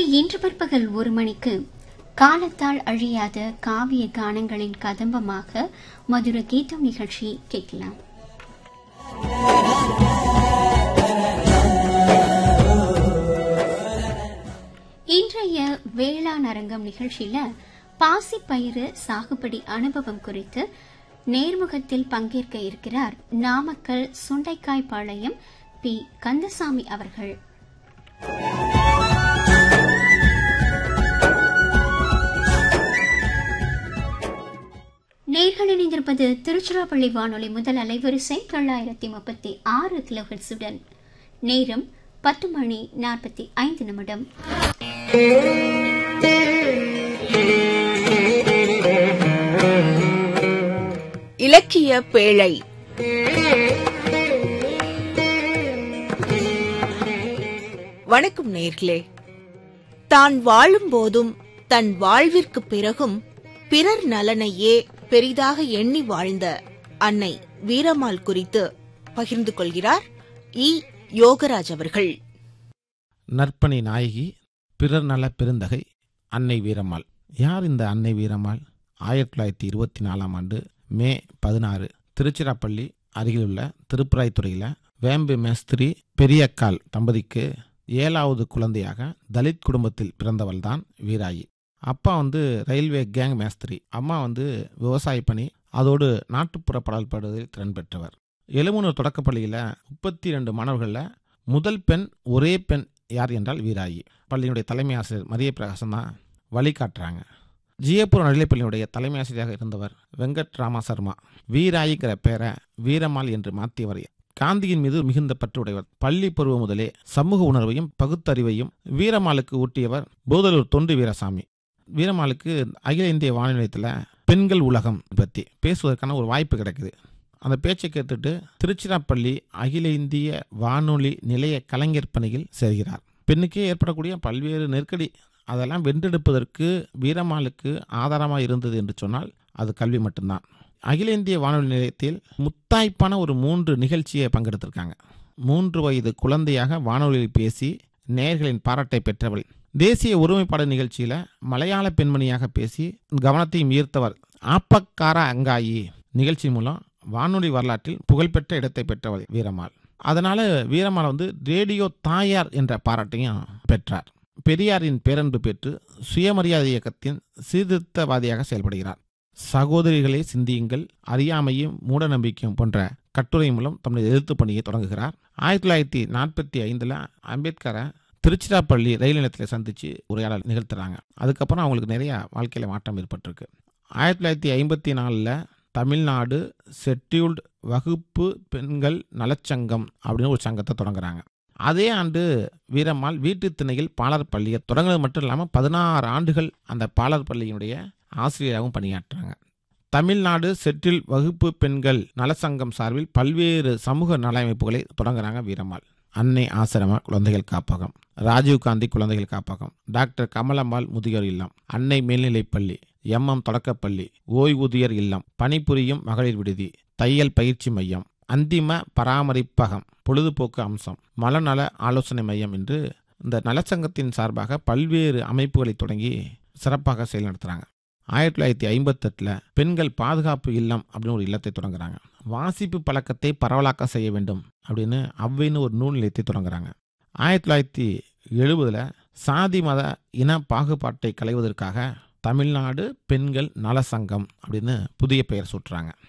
இன்று பிற்பகல் ஒரு மணிக்கு காலத்தால் அழியாத காவிய கானங்களின் கதம்பமாக மதுர கீதம் நிகழ்ச்சி கேட்கலாம் இன்றைய வேளாண் அரங்கம் நிகழ்ச்சியில பாசிப்பயிறு சாகுபடி அனுபவம் குறித்து நேர்முகத்தில் பங்கேற்க இருக்கிறார் நாமக்கல் சுண்டைக்காய் பாளையம் பி கந்தசாமி அவர்கள் நேர்கள் இணைந்திருப்பது திருச்சிராப்பள்ளி வானொலி முதல் அலைவரிசை தொள்ளாயிரத்தி முப்பத்தி ஆறு கிலோஹெட்ஸுடன் நேரம் பத்து மணி நாற்பத்தி ஐந்து நிமிடம் இலக்கிய பேழை வணக்கம் நேர்களே தான் வாழும் போதும் தன் வாழ்விற்கு பிறகும் பிறர் நலனையே பெரிதாக எண்ணி வாழ்ந்த அன்னை வீரம்மாள் குறித்து பகிர்ந்து கொள்கிறார் இ யோகராஜ் அவர்கள் நற்பணி நாயகி பிறர் நல பெருந்தகை அன்னை வீரம்மாள் யார் இந்த அன்னை வீரம்மாள் ஆயிரத்தி தொள்ளாயிரத்தி இருபத்தி நாலாம் ஆண்டு மே பதினாறு திருச்சிராப்பள்ளி அருகிலுள்ள திருப்பராய்த்துறையில் வேம்பு மேஸ்திரி பெரியக்கால் தம்பதிக்கு ஏழாவது குழந்தையாக தலித் குடும்பத்தில் பிறந்தவள்தான் வீராயி அப்பா வந்து ரயில்வே கேங் மேஸ்திரி அம்மா வந்து விவசாய பணி அதோடு நாட்டுப்புற பாடல் பாடுவதில் திறன் பெற்றவர் எழுமனூர் தொடக்கப்பள்ளியில் முப்பத்தி ரெண்டு மாணவர்களில் முதல் பெண் ஒரே பெண் யார் என்றால் வீராயி பள்ளியினுடைய தலைமை ஆசிரியர் மரிய பிரகாசம் தான் வழிகாட்டுறாங்க ஜியபுரம் நடுநிலைப்பள்ளியினுடைய தலைமை ஆசிரியராக இருந்தவர் வெங்கட் ராமா சர்மா வீராயிங்கிற பேரை வீரம்மாள் என்று மாற்றியவர் காந்தியின் மீது மிகுந்த பற்றுடையவர் பள்ளி பருவம் முதலே சமூக உணர்வையும் பகுத்தறிவையும் வீரம்மாளுக்கு ஊட்டியவர் போதலூர் தொண்டு வீரசாமி வீரம்மாளுக்கு அகில இந்திய வானொலி நிலையத்தில் பெண்கள் உலகம் பற்றி பேசுவதற்கான ஒரு வாய்ப்பு கிடைக்குது அந்த பேச்சை கேட்டுட்டு திருச்சிராப்பள்ளி அகில இந்திய வானொலி நிலைய கலைஞர் பணியில் சேர்கிறார் பெண்ணுக்கே ஏற்படக்கூடிய பல்வேறு நெருக்கடி அதெல்லாம் வென்றெடுப்பதற்கு வீரம்மாளுக்கு ஆதாரமாக இருந்தது என்று சொன்னால் அது கல்வி மட்டும்தான் அகில இந்திய வானொலி நிலையத்தில் முத்தாய்ப்பான ஒரு மூன்று நிகழ்ச்சியை பங்கெடுத்திருக்காங்க மூன்று வயது குழந்தையாக வானொலியில் பேசி நேயர்களின் பாராட்டை பெற்றவள் தேசிய ஒருமைப்பாடு நிகழ்ச்சியில் மலையாள பெண்மணியாக பேசி கவனத்தையும் ஈர்த்தவர் ஆப்பக்கார அங்காயி நிகழ்ச்சி மூலம் வானொலி வரலாற்றில் புகழ்பெற்ற இடத்தை பெற்றவள் வீரம்மாள் அதனால வீரம்மாள் வந்து ரேடியோ தாயார் என்ற பாராட்டையும் பெற்றார் பெரியாரின் பேரன்பு பெற்று சுயமரியாதை இயக்கத்தின் சீர்திருத்தவாதியாக செயல்படுகிறார் சகோதரிகளே சிந்தியுங்கள் அறியாமையும் மூட நம்பிக்கையும் போன்ற கட்டுரை மூலம் தமது எதிர்த்து பணியை தொடங்குகிறார் ஆயிரத்தி தொள்ளாயிரத்தி நாற்பத்தி ஐந்தில் அம்பேத்கரை திருச்சிராப்பள்ளி ரயில் நிலையத்தில் சந்தித்து உரையாடல் நிகழ்த்துறாங்க அதுக்கப்புறம் அவங்களுக்கு நிறைய வாழ்க்கையில் மாற்றம் ஏற்பட்டிருக்கு ஆயிரத்தி தொள்ளாயிரத்தி ஐம்பத்தி நாலில் தமிழ்நாடு செட்டியூல்டு வகுப்பு பெண்கள் நலச்சங்கம் அப்படின்னு ஒரு சங்கத்தை தொடங்குறாங்க அதே ஆண்டு வீரம்மாள் வீட்டு திணையில் பாலர் பள்ளியை தொடங்குறது மட்டும் இல்லாமல் பதினாறு ஆண்டுகள் அந்த பாலர் பள்ளியினுடைய ஆசிரியராகவும் பணியாற்றுறாங்க தமிழ்நாடு செட்டில் வகுப்பு பெண்கள் நலச்சங்கம் சார்பில் பல்வேறு சமூக நல அமைப்புகளை தொடங்குறாங்க வீரம்மாள் அன்னை ஆசிரம குழந்தைகள் காப்பகம் ராஜீவ்காந்தி குழந்தைகள் காப்பகம் டாக்டர் கமலம்மாள் முதியோர் இல்லம் அன்னை மேல்நிலைப்பள்ளி எம்எம் தொடக்கப்பள்ளி ஓய்வூதியர் இல்லம் பணிபுரியும் மகளிர் விடுதி தையல் பயிற்சி மையம் அந்திம பராமரிப்பகம் பொழுதுபோக்கு அம்சம் மலநல ஆலோசனை மையம் என்று இந்த நலச்சங்கத்தின் சார்பாக பல்வேறு அமைப்புகளை தொடங்கி சிறப்பாக செயல் நடத்துகிறாங்க ஆயிரத்தி தொள்ளாயிரத்தி ஐம்பத்தெட்டில் பெண்கள் பாதுகாப்பு இல்லம் அப்படின்னு ஒரு இல்லத்தை தொடங்குறாங்க வாசிப்பு பழக்கத்தை பரவலாக்க செய்ய வேண்டும் அப்படின்னு அவ்வைன்னு ஒரு நூல் நிலையத்தை தொடங்குறாங்க ஆயிரத்தி தொள்ளாயிரத்தி எழுபதில் சாதி மத இன பாகுபாட்டை களைவதற்காக தமிழ்நாடு பெண்கள் நல சங்கம் அப்படின்னு புதிய பெயர் சுட்டுறாங்க